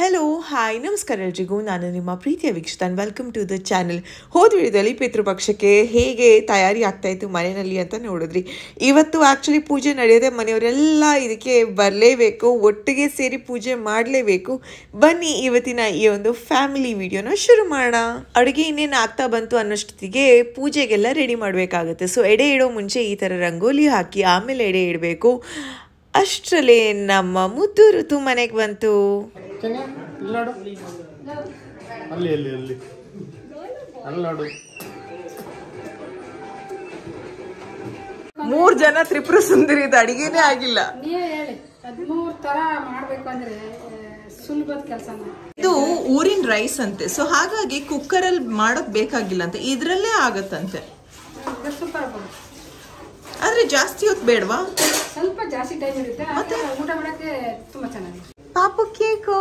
hello hi ನಮಸ್ಕಾರ ಎಲ್ರಿಗೂ ನಾನು ನಿಮ್ಮ ಪ್ರೀತಿಯ ವೀಕ್ಷಿತನ್ ವೆಲ್ಕಮ್ ಟು ದ ಚಾನೆಲ್ ಹೋದ ವಿಡಿಯೋದಲ್ಲಿ ಪಿತೃಪಕ್ಷಕ್ಕೆ ಹೇಗೆ ತಯಾರಿ ಆಗ್ತಾ ಇತ್ತು ಮನೆಯಲ್ಲಿ ಅಂತ ನೋಡಿದ್ರಿ ಇವತ್ತು ಆ್ಯಕ್ಚುಲಿ ಪೂಜೆ ನಡೆಯೋದೆ ಮನೆಯವರೆಲ್ಲ ಇದಕ್ಕೆ ಬರಲೇಬೇಕು ಒಟ್ಟಿಗೆ ಸೇರಿ ಪೂಜೆ ಮಾಡಲೇಬೇಕು ಬನ್ನಿ ಇವತ್ತಿನ ಈ ಒಂದು ಫ್ಯಾಮಿಲಿ ವಿಡಿಯೋನ ಶುರು ಮಾಡೋಣ ಅಡುಗೆ ಇನ್ನೇನು ಆಗ್ತಾ ಬಂತು ಅನ್ನೋಷ್ಟೊತ್ತಿಗೆ ಪೂಜೆಗೆಲ್ಲ ರೆಡಿ ಮಾಡಬೇಕಾಗುತ್ತೆ ಸೊ ಎಡೆ ಇಡೋ ಮುಂಚೆ ಈ ಥರ ರಂಗೋಲಿ ಹಾಕಿ ಆಮೇಲೆ ಎಡೆ ಇಡಬೇಕು ಅಷ್ಟರಲ್ಲೇ ನಮ್ಮ ಮುದ್ದು ಋತು ಮನೆಗೆ ಬಂತು ಚೆನ್ನ ಇಲ್ಲಾಡು ಅಲ್ಲಿ ಅಲ್ಲಿ ಅಲ್ಲಿ ಅಲ್ಲಾಡು ಮೂರ್ ಜನ ತ್ರಿಪುರ ಸುಂದರಿ ಇದು ಅಡಿಗೆನೇ ಆಗಿಲ್ಲ ನೀವೇ ಹೇಳಿ ಹದಿಮೂರು ತರ ಮಾಡ್ಬೇಕು ಅಂದ್ರೆ ಆ, ಸುಲಭದ ಕೆಲಸನ ಇದು ಊರಿನ ರೈಸ್ ಅಂತೆ ಸೊ ಹಾಗಾಗಿ ಕುಕ್ಕರ್ ಅಲ್ಲಿ ಮಾಡೋಕ್ ಬೇಕಾಗಿಲ್ಲ ಅಂತ ಇದ್ರಲ್ಲೇ ಆಗತ್ತಂತೆ ಸೂಪರ್ ಆಗ್ಬೋದು ಆದ್ರೆ ಜಾಸ್ತಿ ಹೊತ್ತು ಬೇಡವಾ ಸ್ವಲ್ಪ ಜಾಸ್ತಿ ಟೈಮ್ ಇರುತ್ತೆ ಆದ್ರೆ ಊಟ ಮಾಡಕ್ಕೆ ತುಂಬಾ ಚೆನ್ನಾಗಿದೆ ಪಾಪು ಕೇಕು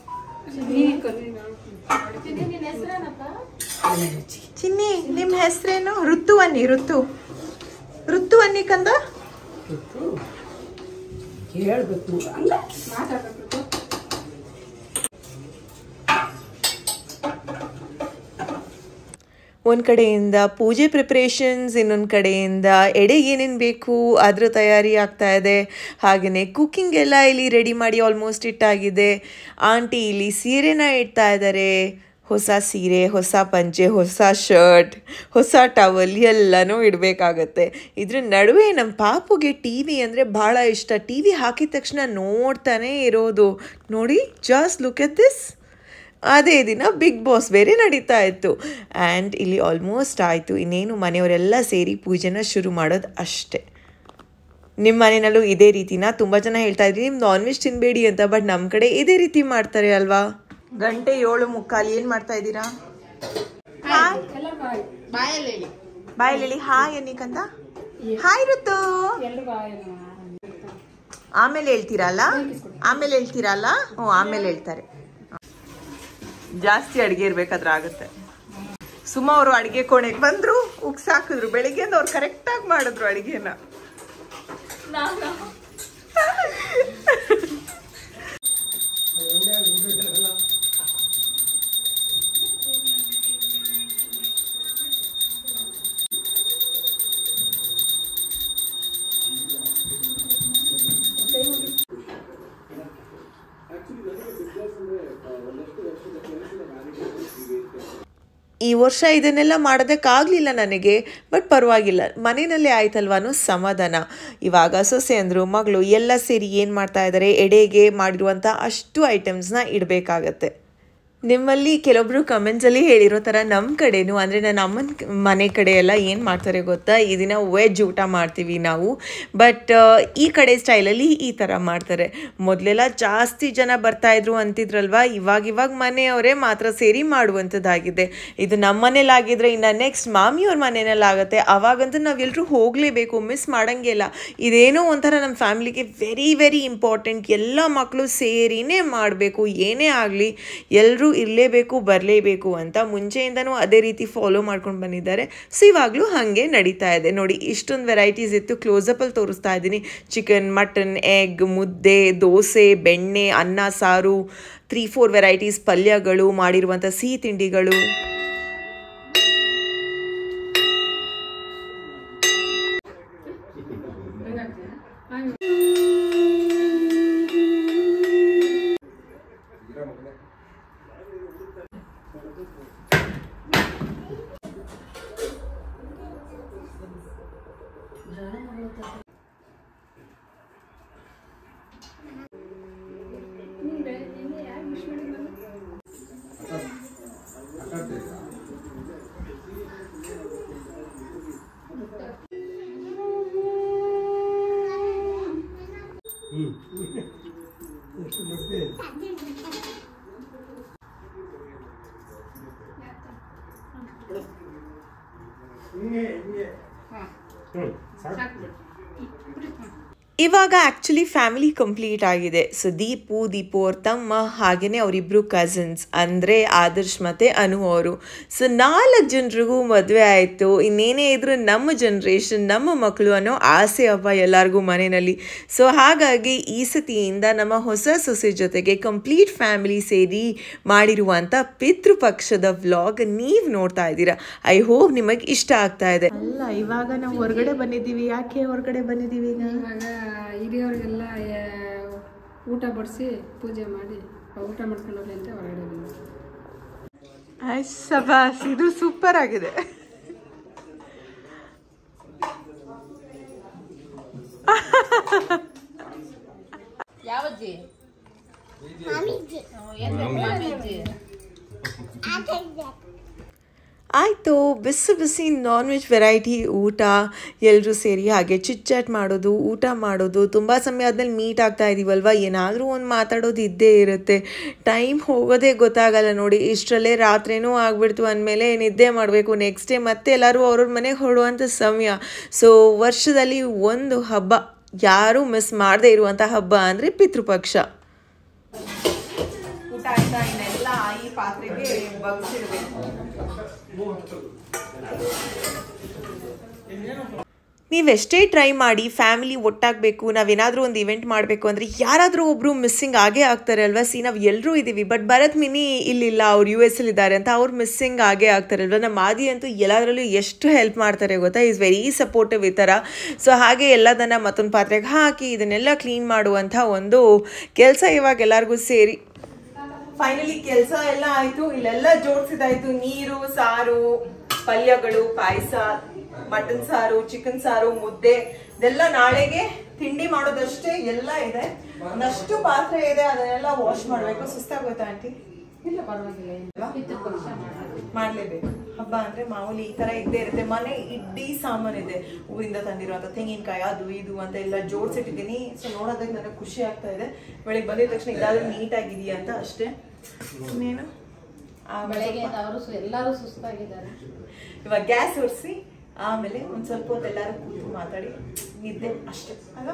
ಚಿನ್ನಿ ನಿಮ್ ಹೆಸರೇನು ಋತು ಅನ್ನಿ ಋತು ಋತು ಅನ್ನಿ ಕಂದ ಮಾತಾಡ್ಬೇಕು ಒಂದು ಕಡೆಯಿಂದ ಪೂಜೆ ಪ್ರಿಪ್ರೇಷನ್ಸ್ ಇನ್ನೊಂದು ಕಡೆಯಿಂದ ಎಡೆಗೆ ಏನೇನು ಬೇಕು ಅದ್ರ ತಯಾರಿ ಆಗ್ತಾ ಇದೆ ಹಾಗೆಯೇ ಕುಕ್ಕಿಂಗ್ ಎಲ್ಲ ಇಲ್ಲಿ ರೆಡಿ ಮಾಡಿ ಆಲ್ಮೋಸ್ಟ್ ಇಟ್ಟಾಗಿದೆ ಆಂಟಿ ಇಲ್ಲಿ ಸೀರೆನ ಇಡ್ತಾ ಇದ್ದಾರೆ ಹೊಸ ಸೀರೆ ಹೊಸ ಪಂಚೆ ಹೊಸ ಶರ್ಟ್ ಹೊಸ ಟವಲ್ ಎಲ್ಲನೂ ಇಡಬೇಕಾಗತ್ತೆ ಇದ್ರ ನಡುವೆ ನಮ್ಮ ಪಾಪುಗೆ ಟಿ ವಿ ಅಂದರೆ ಭಾಳ ಇಷ್ಟ ಟಿ ವಿ ಹಾಕಿದ ತಕ್ಷಣ ನೋಡ್ತಾನೇ ಇರೋದು ನೋಡಿ ಜಸ್ಟ್ ಲುಕ್ ಎಟ್ ದಿಸ್ ಅದೇ ದಿನ ಬಿಗ್ ಬಾಸ್ ಬೇರೆ ನಡೀತಾ ಇತ್ತು ಆ್ಯಂಡ್ ಇಲ್ಲಿ ಆಲ್ಮೋಸ್ಟ್ ಆಯಿತು ಇನ್ನೇನು ಮನೆಯವರೆಲ್ಲ ಸೇರಿ ಪೂಜೆನ ಶುರು ಮಾಡೋದು ಅಷ್ಟೇ ನಿಮ್ಮ ಮನೆಯಲ್ಲೂ ಇದೇ ರೀತಿನ ತುಂಬ ಜನ ಹೇಳ್ತಾ ಇದ್ರಿ ನೀವು ನಾನ್ ವೆಜ್ ತಿನ್ನಬೇಡಿ ಅಂತ ಬಟ್ ನಮ್ಮ ಕಡೆ ಇದೇ ರೀತಿ ಮಾಡ್ತಾರೆ ಅಲ್ವಾ ಗಂಟೆ ಏಳು ಮುಕ್ಕಾಲು ಏನು ಮಾಡ್ತಾ ಇದ್ದೀರಾ ಹಾಯ್ ಎಲ್ಲರಿಗೂ ಆಯ್ ಬಾಯಲ್ಲಿ ಹೇಳಿ ಬಾಯಲ್ಲಿ ಹಾಯ್ ಅನ್ನಿಕಂದ ಹಾಯ್ ಋತು ಎಲ್ರಿಗೂ ಆಯ್ ಆಮೇಲೆ ಹೇಳ್ತೀರಲ್ಲ ಆಮೇಲೆ ಹೇಳ್ತೀರಲ್ಲ ಹ್ಞೂ ಆಮೇಲೆ ಹೇಳ್ತಾರೆ ಜಾಸ್ತಿ ಅಡುಗೆ ಇರ್ಬೇಕಾದ್ರೆ ಆಗುತ್ತೆ ಸುಮ ಅವರು ಅಡುಗೆ ಕೋಣೆಗೆ ಬಂದ್ರು ಉಗ್ಸಾಕಿದ್ರು ಬೆಳಿಗ್ಗೆಯಿಂದ ಅವ್ರು ಕರೆಕ್ಟಾಗಿ ಮಾಡಿದ್ರು ಅಡುಗೆನ ಈ ವರ್ಷ ಇದನ್ನೆಲ್ಲ ಮಾಡೋದಕ್ಕಾಗಲಿಲ್ಲ ನನಗೆ ಬಟ್ ಪರವಾಗಿಲ್ಲ ಮನೆಯಲ್ಲೇ ಆಯ್ತಲ್ವ ಅನ್ನೋ ಸಮಾಧಾನ ಇವಾಗ ಸೊಸೆ ಅಂದರು ಮಗಳು ಎಲ್ಲ ಸೇರಿ ಏನು ಮಾಡ್ತಾ ಇದ್ದಾರೆ ಎಡೆಗೆ ಮಾಡಿರುವಂಥ ಅಷ್ಟು ಐಟಮ್ಸ್ನ ಇಡಬೇಕಾಗತ್ತೆ ನಿಮ್ಮಲ್ಲಿ ಕೆಲವೊಬ್ರು ಕಮೆಂಟ್ಸಲ್ಲಿ ಹೇಳಿರೋ ಥರ ನಮ್ಮ ಕಡೆನೂ ಅಂದರೆ ನನ್ನ ಅಮ್ಮನ ಮನೆ ಕಡೆ ಎಲ್ಲ ಏನು ಮಾಡ್ತಾರೆ ಗೊತ್ತಾ ಈ ದಿನ ವೆಜ್ ಊಟ ಮಾಡ್ತೀವಿ ನಾವು ಬಟ್ ಈ ಕಡೆ ಸ್ಟೈಲಲ್ಲಿ ಈ ಥರ ಮಾಡ್ತಾರೆ ಮೊದಲೆಲ್ಲ ಜಾಸ್ತಿ ಜನ ಬರ್ತಾಯಿದ್ರು ಅಂತಿದ್ರಲ್ವ ಇವಾಗ ಇವಾಗ ಮನೆಯವರೇ ಮಾತ್ರ ಸೇರಿ ಮಾಡುವಂಥದ್ದಾಗಿದೆ ಇದು ನಮ್ಮ ಮನೇಲಾಗಿದ್ರೆ ಇನ್ನು ನೆಕ್ಸ್ಟ್ ಮಾಮಿಯವ್ರ ಮನೆಯಲ್ಲಿ ಆಗುತ್ತೆ ಅವಾಗಂತೂ ನಾವೆಲ್ಲರೂ ಹೋಗಲೇಬೇಕು ಮಿಸ್ ಮಾಡೋಂಗಿಲ್ಲ ಇದೇನೋ ಒಂಥರ ನಮ್ಮ ಫ್ಯಾಮ್ಲಿಗೆ ವೆರಿ ವೆರಿ ಇಂಪಾರ್ಟೆಂಟ್ ಎಲ್ಲ ಮಕ್ಕಳು ಸೇರಿನೇ ಮಾಡಬೇಕು ಏನೇ ಆಗಲಿ ಎಲ್ಲರೂ ಇರಲೇಬೇಕು ಬರಲೇಬೇಕು ಅಂತ ಮುಂಚೆಯಿಂದನೂ ಅದೇ ರೀತಿ ಫಾಲೋ ಮಾಡ್ಕೊಂಡು ಬಂದಿದ್ದಾರೆ ಸೊ ಇವಾಗಲೂ ಹಾಗೆ ನಡೀತಾ ಇದೆ ನೋಡಿ ಇಷ್ಟೊಂದು ವೆರೈಟೀಸ್ ಇತ್ತು ಕ್ಲೋಸಪ್ಪಲ್ಲಿ ತೋರಿಸ್ತಾ ಇದ್ದೀನಿ ಚಿಕನ್ ಮಟನ್ ಎಗ್ ಮುದ್ದೆ ದೋಸೆ ಬೆಣ್ಣೆ ಅನ್ನ ಸಾರು ತ್ರೀ ಫೋರ್ ವೆರೈಟೀಸ್ ಪಲ್ಯಗಳು ಮಾಡಿರುವಂಥ ಸಿಹಿ ತಿಂಡಿಗಳು ಇವಾಗ ಆ್ಯಕ್ಚುಲಿ ಫ್ಯಾಮಿಲಿ ಕಂಪ್ಲೀಟ್ ಆಗಿದೆ ಸೊ ದೀಪು ದೀಪು ಅವ್ರ ತಮ್ಮ ಹಾಗೆಯೇ ಅವರಿಬ್ಬರು ಕಸಿನ್ಸ್ ಅಂದರೆ ಆದರ್ಶ್ ಮತ್ತು ಅನು ಅವರು ಸೊ ನಾಲ್ಕು ಜನರಿಗೂ ಮದುವೆ ಆಯಿತು ಇನ್ನೇನೇ ಇದ್ರೂ ನಮ್ಮ ಜನ್ರೇಷನ್ ನಮ್ಮ ಮಕ್ಕಳು ಅನ್ನೋ ಆಸೆ ಹಬ್ಬ ಎಲ್ಲರಿಗೂ ಮನೆಯಲ್ಲಿ ಸೊ ಹಾಗಾಗಿ ಈ ಸತಿಯಿಂದ ನಮ್ಮ ಹೊಸ ಸೊಸೆ ಜೊತೆಗೆ ಕಂಪ್ಲೀಟ್ ಫ್ಯಾಮಿಲಿ ಸೇರಿ ಮಾಡಿರುವಂಥ ಪಿತೃಪಕ್ಷದ ವ್ಲಾಗ್ ನೀವು ನೋಡ್ತಾ ಇದ್ದೀರಾ ಐ ಹೋಪ್ ನಿಮಗೆ ಇಷ್ಟ ಆಗ್ತಾ ಇದೆ ಅಲ್ಲ ಇವಾಗ ನಾವು ಹೊರಗಡೆ ಬಂದಿದ್ದೀವಿ ಯಾಕೆ ಹೊರಗಡೆ ಬಂದಿದ್ದೀವಿ ಈಗ ಇವಾಗ ಹಿರಿಯವ್ರಿಗೆಲ್ಲ ಆ, ಊಟ ಬಡಿಸಿ ಪೂಜೆ ಮಾಡಿ ಊಟ ಮಾಡ್ಕೊಂಡು ಹೋಗ್ಲಿ ಅಂತ ಹೊರಗಡೆ ಬಂದ್ವಿ ಸಬಾಸ್ ಇದು ಸೂಪರ್ ಆಗಿದೆ ಯಾವಜ್ಜಿ ಏನ್ ಬೇಕು ಮಾಮಿಜ್ಜಿ ಆಯಿತು ಬಿಸಿ ಬಿಸಿ ನಾನ್ ವೆಜ್ ವೆರೈಟಿ ಊಟ ಎಲ್ಲರೂ ಸೇರಿ ಹಾಗೆ ಚಿಟ್ಚಾಟ್ ಮಾಡೋದು ಊಟ ಮಾಡೋದು ತುಂಬ ಸಮಯ ಆದಮೇಲೆ ಮೀಟ್ ಆಗ್ತಾ ಇದೀವಲ್ವ ಏನಾದರೂ ಒಂದು ಮಾತಾಡೋದು ಇದ್ದೇ ಇರುತ್ತೆ ಟೈಮ್ ಹೋಗೋದೇ ಗೊತ್ತಾಗಲ್ಲ ನೋಡಿ ಇಷ್ಟರಲ್ಲೇ ರಾತ್ರಿನೂ ಆಗ್ಬಿಡ್ತು ಅಂದಮೇಲೆ ನಿದ್ದೆ ಮಾಡಬೇಕು ನೆಕ್ಸ್ಟ್ ಡೇ ಮತ್ತೆ ಎಲ್ಲರೂ ಅವ್ರವ್ರ ಮನೆಗೆ ಹೊರಡುವಂಥ ಸಮಯ ಸೊ ವರ್ಷದಲ್ಲಿ ಒಂದು ಹಬ್ಬ ಯಾರೂ ಮಿಸ್ ಮಾಡದೇ ಇರುವಂಥ ಹಬ್ಬ ಅಂದರೆ ಪಿತೃಪಕ್ಷ ಊಟ ಆಯ್ತಾ ಇನ್ನೆಲ್ಲ ಈ ಪಾತ್ರೆಗೆ ಬಗ್ಸಿರ್ಬೇಕು ನೀವೆಷ್ಟೇ ಟ್ರೈ ಮಾಡಿ ಫ್ಯಾಮಿಲಿ ಒಟ್ಟಾಗಬೇಕು ನಾವೇನಾದರೂ ಒಂದು ಇವೆಂಟ್ ಮಾಡಬೇಕು ಅಂದರೆ ಯಾರಾದರೂ ಒಬ್ಬರು ಮಿಸ್ಸಿಂಗ್ ಆಗೇ ಆಗ್ತಾರೆ ಅಲ್ವಾ ಸಿ ನಾವು ಎಲ್ಲರೂ ಇದ್ದೀವಿ ಬಟ್ ಭರತ್ ಮಿನಿ ಇಲ್ಲಿಲ್ಲ ಅವ್ರು ಯು ಎಸ್ ಇದ್ದಾರೆ ಅಂತ ಅವ್ರು ಮಿಸ್ಸಿಂಗ್ ಆಗೇ ಆಗ್ತಾರೆ ಅಲ್ವಾ ನಮ್ಮ ಆದಿ ಅಂತೂ ಎಲ್ಲದರಲ್ಲೂ ಎಷ್ಟು ಹೆಲ್ಪ್ ಮಾಡ್ತಾರೆ ಗೊತ್ತಾ ಈಸ್ ವೆರಿ ಸಪೋರ್ಟಿವ್ ಈ ಥರ ಸೊ ಹಾಗೆ ಎಲ್ಲದನ್ನು ಮತ್ತೊಂದು ಪಾತ್ರೆಗೆ ಹಾಕಿ ಇದನ್ನೆಲ್ಲ ಕ್ಲೀನ್ ಮಾಡುವಂಥ ಒಂದು ಕೆಲಸ ಇವಾಗ ಎಲ್ಲರಿಗೂ ಸೇರಿ ಫೈನಲಿ ಕೆಲಸ ಎಲ್ಲ ಆಯ್ತು ಇಲ್ಲೆಲ್ಲ ಜೋಡಿಸಿದಾಯ್ತು ನೀರು ಸಾರು ಪಲ್ಯಗಳು ಪಾಯಸ ಮಟನ್ ಸಾರು ಚಿಕನ್ ಸಾರು ಮುದ್ದೆ ಇದೆಲ್ಲ ನಾಳೆಗೆ ತಿಂಡಿ ಮಾಡೋದಷ್ಟೇ ಎಲ್ಲ ಇದೆ ಒಂದಷ್ಟು ಪಾತ್ರೆ ಇದೆ ಅದನ್ನೆಲ್ಲ ವಾಶ್ ಮಾಡ್ಬೇಕು ಸುಸ್ತಾಗೋಯ್ತಾ ಆಂಟಿ ಇಲ್ಲ ಪರವಾಗಿಲ್ಲ ಏನು ಪಿತೃಪಕ್ಷ ಮಾಡೋದು ಮಾಡ್ಲೇಬೇಕು ಹಬ್ಬ ಅಂದ್ರೆ ಮಾಮೂಲಿ ಈ ತರ ಇದ್ದೇ ಇರುತ್ತೆ ಮನೆ ಇಡ್ಡಿ ಸಾಮಾನಿದೆ ಹೂವಿಂದ ತಂದಿರುವಂತ ತೆಂಗಿನಕಾಯಿ ಅದು ಇದು ಅಂತ ಎಲ್ಲ ಜೋಡ್ಸಿಟ್ಟಿದ್ದೀನಿ ಸೊ ನೋಡೋದಕ್ಕೆ ನನಗೆ ಖುಷಿ ಆಗ್ತಾ ಇದೆ ಬೆಳಿಗ್ಗೆ ಬಂದಿದ ತಕ್ಷಣ ಇದಾದ್ರೂ ನೀಟ್ ಆಗಿದೆಯಾ ಅಂತ ಅಷ್ಟೇ ಇನ್ನೇನು ಆ, ಬೆಳಗ್ಗೆ ಅವರು ಎಲ್ಲರೂ ಸುಸ್ತಾಗಿದ್ದಾರೆ ಇವಾಗ ಗ್ಯಾಸ್ ಒರೆಸಿ ಆಮೇಲೆ ಒಂದ್ ಸ್ವಲ್ಪ ಹೊತ್ತು ಎಲ್ಲರೂ ಕೂತು ಮಾತಾಡಿ ನಿದ್ದೆ ಅಷ್ಟೇ ಅಲ್ವಾ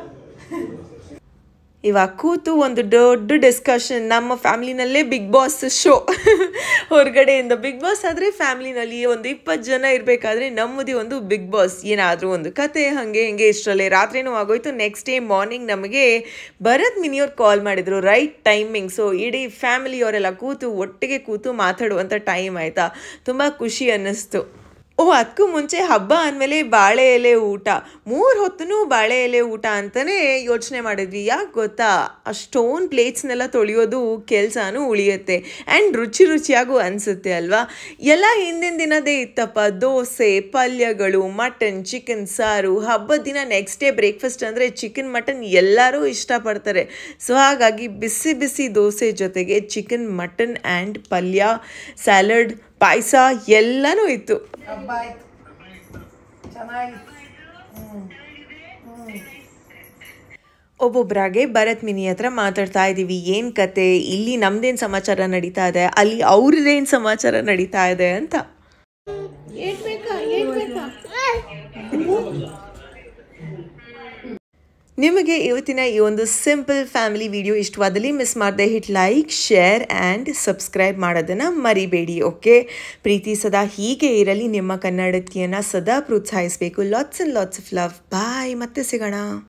ಇವಾಗ ಕೂತು ಒಂದು ದೊಡ್ಡ ಡಿಸ್ಕಷನ್ ನಮ್ಮ ಫ್ಯಾಮ್ಲಿನಲ್ಲೇ ಬಿಗ್ ಬಾಸ್ ಶೋ ಹೊರಗಡೆಯಿಂದ ಬಿಗ್ ಬಾಸ್ ಆದರೆ ಫ್ಯಾಮ್ಲಿನಲ್ಲಿ ಒಂದು ಇಪ್ಪತ್ತು ಜನ ಇರಬೇಕಾದ್ರೆ ನಮ್ಮದೇ ಒಂದು ಬಿಗ್ ಬಾಸ್ ಏನಾದರೂ ಒಂದು ಕತೆ ಹಾಗೆ ಹಿಂಗೆ ಇಷ್ಟರಲ್ಲೇ ರಾತ್ರಿನೂ ಆಗೋಯ್ತು ನೆಕ್ಸ್ಟ್ ಡೇ ಮಾರ್ನಿಂಗ್ ನಮಗೆ ಭರತ್ ಮಿನಿಯವ್ರು ಕಾಲ್ ಮಾಡಿದರು ರೈಟ್ ಟೈಮಿಂಗ್ ಸೊ ಇಡೀ ಫ್ಯಾಮಿಲಿಯವರೆಲ್ಲ ಕೂತು ಒಟ್ಟಿಗೆ ಕೂತು ಮಾತಾಡುವಂಥ ಟೈಮ್ ಆಯಿತಾ ತುಂಬ ಖುಷಿ ಅನ್ನಿಸ್ತು ಓ ಅದಕ್ಕೂ ಮುಂಚೆ ಹಬ್ಬ ಅಂದಮೇಲೆ ಬಾಳೆ ಎಲೆ ಊಟ ಮೂರು ಹೊತ್ತೂ ಬಾಳೆ ಎಲೆ ಊಟ ಅಂತಲೇ ಯೋಚನೆ ಮಾಡಿದ್ವಿ ಯಾಕೆ ಗೊತ್ತಾ ಅಷ್ಟೊಂದು ಪ್ಲೇಟ್ಸ್ನೆಲ್ಲ ತೊಳೆಯೋದು ಕೆಲಸನೂ ಉಳಿಯುತ್ತೆ ಆ್ಯಂಡ್ ರುಚಿ ರುಚಿಯಾಗೂ ಅನಿಸುತ್ತೆ ಅಲ್ವಾ ಎಲ್ಲ ಹಿಂದಿನ ದಿನದೇ ಇತ್ತಪ್ಪ ದೋಸೆ ಪಲ್ಯಗಳು ಮಟನ್ ಚಿಕನ್ ಸಾರು ಹಬ್ಬದ ದಿನ ನೆಕ್ಸ್ಟ್ ಡೇ ಬ್ರೇಕ್ಫಾಸ್ಟ್ ಅಂದರೆ ಚಿಕನ್ ಮಟನ್ ಎಲ್ಲರೂ ಇಷ್ಟಪಡ್ತಾರೆ ಸೊ ಹಾಗಾಗಿ ಬಿಸಿ ಬಿಸಿ ದೋಸೆ ಜೊತೆಗೆ ಚಿಕನ್ ಮಟನ್ ಆ್ಯಂಡ್ ಪಲ್ಯ ಸ್ಯಾಲಡ್ ಪಾಯಸ ಎಲ್ಲನೂ ಇತ್ತು ಹಬ್ಬ ಆಯ್ತು ಚೆನ್ನಾಗಿತ್ತು ಒಬ್ಬೊಬ್ಬರಾಗೆ ಭರತ್ ಮಿನಿ ಹತ್ರ ಮಾತಾಡ್ತಾ ಇದ್ದೀವಿ ಏನು ಕತೆ ಇಲ್ಲಿ ನಮ್ದೇನು ಸಮಾಚಾರ ನಡೀತಾ ಇದೆ ಅಲ್ಲಿ ಅವ್ರದ್ದೇನು ಸಮಾಚಾರ ನಡೀತಾ ಇದೆ ಅಂತ ನಿಮಗೆ ಇವತ್ತಿನ ಈ ಒಂದು ಸಿಂಪಲ್ ಫ್ಯಾಮಿಲಿ ವಿಡಿಯೋ ಇಷ್ಟವಾದಲ್ಲಿ ಮಿಸ್ ಮಾಡದೆ hit like share and subscribe ಮಾಡೋದನ್ನು ಮರಿಬೇಡಿ ಓಕೆ ಪ್ರೀತಿ ಸದಾ ಹೀಗೆ ಇರಲಿ ನಿಮ್ಮ ಕನ್ನಡತಿಯನ್ನು ಸದಾ ಪ್ರೋತ್ಸಾಹಿಸಬೇಕು lots and lots of love bye ಮತ್ತೆ ಸಿಗೋಣ